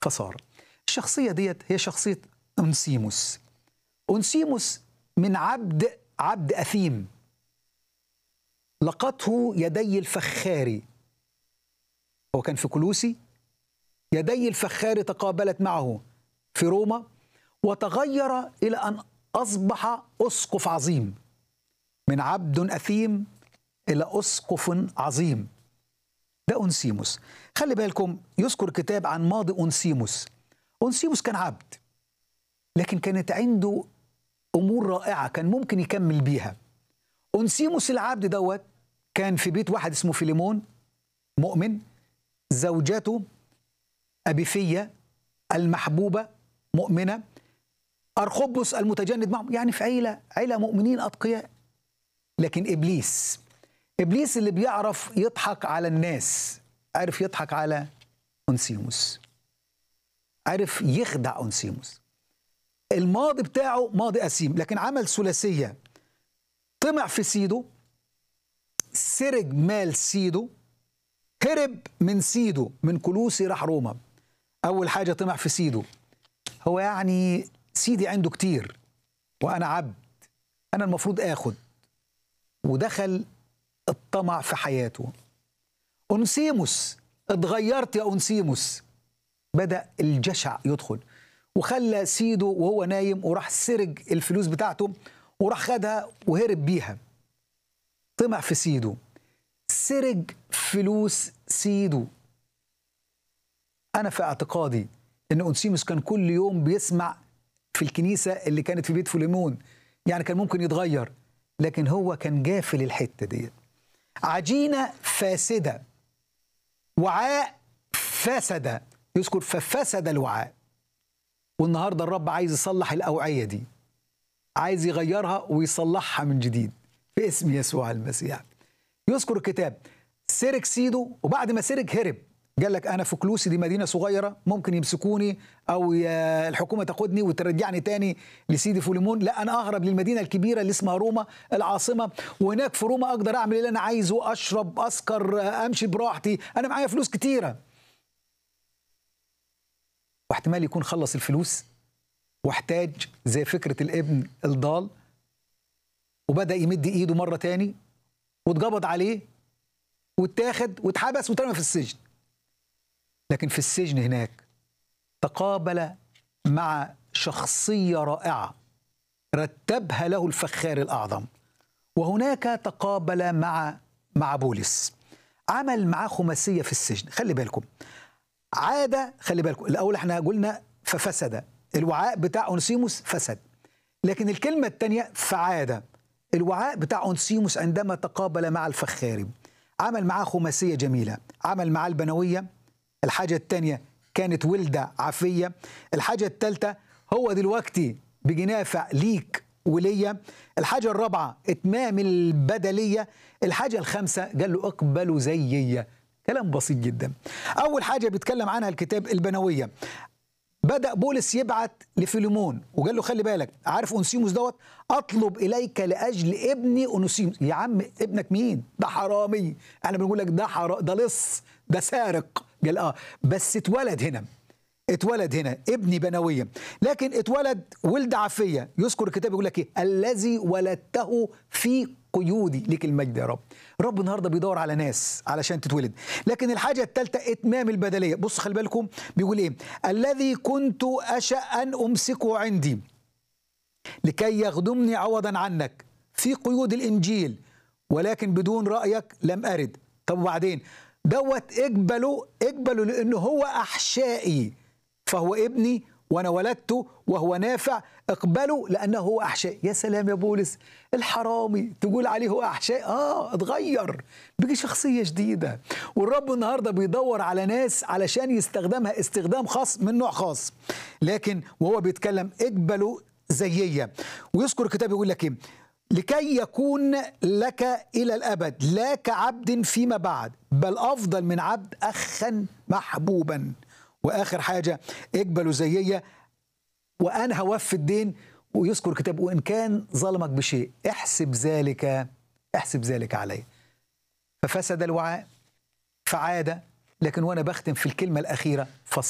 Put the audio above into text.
فصار الشخصية ديت هي شخصية أنسيموس أنسيموس من عبد عبد أثيم لقته يدي الفخاري هو كان في كلوسي يدي الفخاري تقابلت معه في روما وتغير إلى أن أصبح أسقف عظيم من عبد أثيم إلى أسقف عظيم ده أنسيموس خلي بالكم يذكر كتاب عن ماضي أنسيموس أنسيموس كان عبد لكن كانت عنده أمور رائعة كان ممكن يكمل بيها أنسيموس العبد دوت كان في بيت واحد اسمه فيليمون مؤمن زوجته أبيفية المحبوبة مؤمنة أرخبس المتجند معهم يعني في عيلة عيلة مؤمنين أتقياء لكن إبليس إبليس اللي بيعرف يضحك على الناس عرف يضحك على أنسيموس عرف يخدع أنسيموس الماضي بتاعه ماضي أسيم لكن عمل ثلاثية طمع في سيده سرق مال سيده هرب من سيده من كلوسي راح روما أول حاجة طمع في سيده هو يعني سيدي عنده كتير وأنا عبد أنا المفروض آخد ودخل الطمع في حياته أنسيموس اتغيرت يا أنسيموس بدأ الجشع يدخل وخلى سيده وهو نايم وراح سرق الفلوس بتاعته وراح خدها وهرب بيها طمع في سيده سرق فلوس سيده أنا في اعتقادي إن أنسيموس كان كل يوم بيسمع في الكنيسة اللي كانت في بيت فليمون يعني كان ممكن يتغير لكن هو كان جافل الحتة دي عجينة فاسدة وعاء فسد يذكر ففسد الوعاء والنهاردة الرب عايز يصلح الأوعية دي عايز يغيرها ويصلحها من جديد في اسم يسوع المسيح يذكر الكتاب سرق سيده وبعد ما سرق هرب قال لك انا في كلوسي دي مدينه صغيره ممكن يمسكوني او الحكومه تاخدني وترجعني تاني لسيدي فوليمون لا انا اهرب للمدينه الكبيره اللي اسمها روما العاصمه وهناك في روما اقدر اعمل اللي انا عايزه اشرب اسكر امشي براحتي انا معايا فلوس كتيره واحتمال يكون خلص الفلوس واحتاج زي فكره الابن الضال وبدا يمد ايده مره تاني واتقبض عليه واتاخد واتحبس واترمى في السجن لكن في السجن هناك تقابل مع شخصيه رائعه رتبها له الفخار الاعظم وهناك تقابل مع مع بولس عمل معاه خماسيه في السجن خلي بالكم عاده خلي بالكم الاول احنا قلنا ففسد الوعاء بتاع اونسيموس فسد لكن الكلمه الثانيه فعاده الوعاء بتاع اونسيموس عندما تقابل مع الفخاري عمل معاه خماسيه جميله عمل معاه البنويه الحاجة الثانية كانت ولدة عافية الحاجة الثالثة هو دلوقتي بيجي نافع ليك وليا الحاجة الرابعة إتمام البدلية الحاجة الخامسة قال له اقبلوا زيي كلام بسيط جدا أول حاجة بيتكلم عنها الكتاب البنوية بدأ بولس يبعت لفيليمون وقال له خلي بالك عارف أنسيموس دوت أطلب إليك لأجل ابني أنسيموس يا عم ابنك مين ده حرامي احنا بنقول لك ده حرام ده لص ده سارق قال اه بس اتولد هنا اتولد هنا ابني بنوية لكن اتولد ولد عافية يذكر الكتاب يقول لك ايه الذي ولدته في قيودي ليك المجد يا رب رب النهارده بيدور على ناس علشان تتولد لكن الحاجة الثالثة اتمام البدلية بص خلي بالكم بيقول ايه الذي كنت أشأ أن أمسكه عندي لكي يخدمني عوضا عنك في قيود الإنجيل ولكن بدون رأيك لم أرد طب وبعدين دوت اقبله اقبله لانه هو احشائي فهو ابني وانا ولدته وهو نافع اقبله لانه هو احشائي يا سلام يا بولس الحرامي تقول عليه هو احشائي اه اتغير بقي شخصيه جديده والرب النهارده بيدور على ناس علشان يستخدمها استخدام خاص من نوع خاص لكن وهو بيتكلم اقبلوا زيي ويذكر الكتاب يقول لك ايه لكي يكون لك الى الابد لا كعبد فيما بعد بل افضل من عبد اخا محبوبا واخر حاجه اقبلوا زيي وانا هوفي الدين ويذكر الكتاب وان كان ظلمك بشيء احسب ذلك احسب ذلك عليه ففسد الوعاء فعاد لكن وانا بختم في الكلمه الاخيره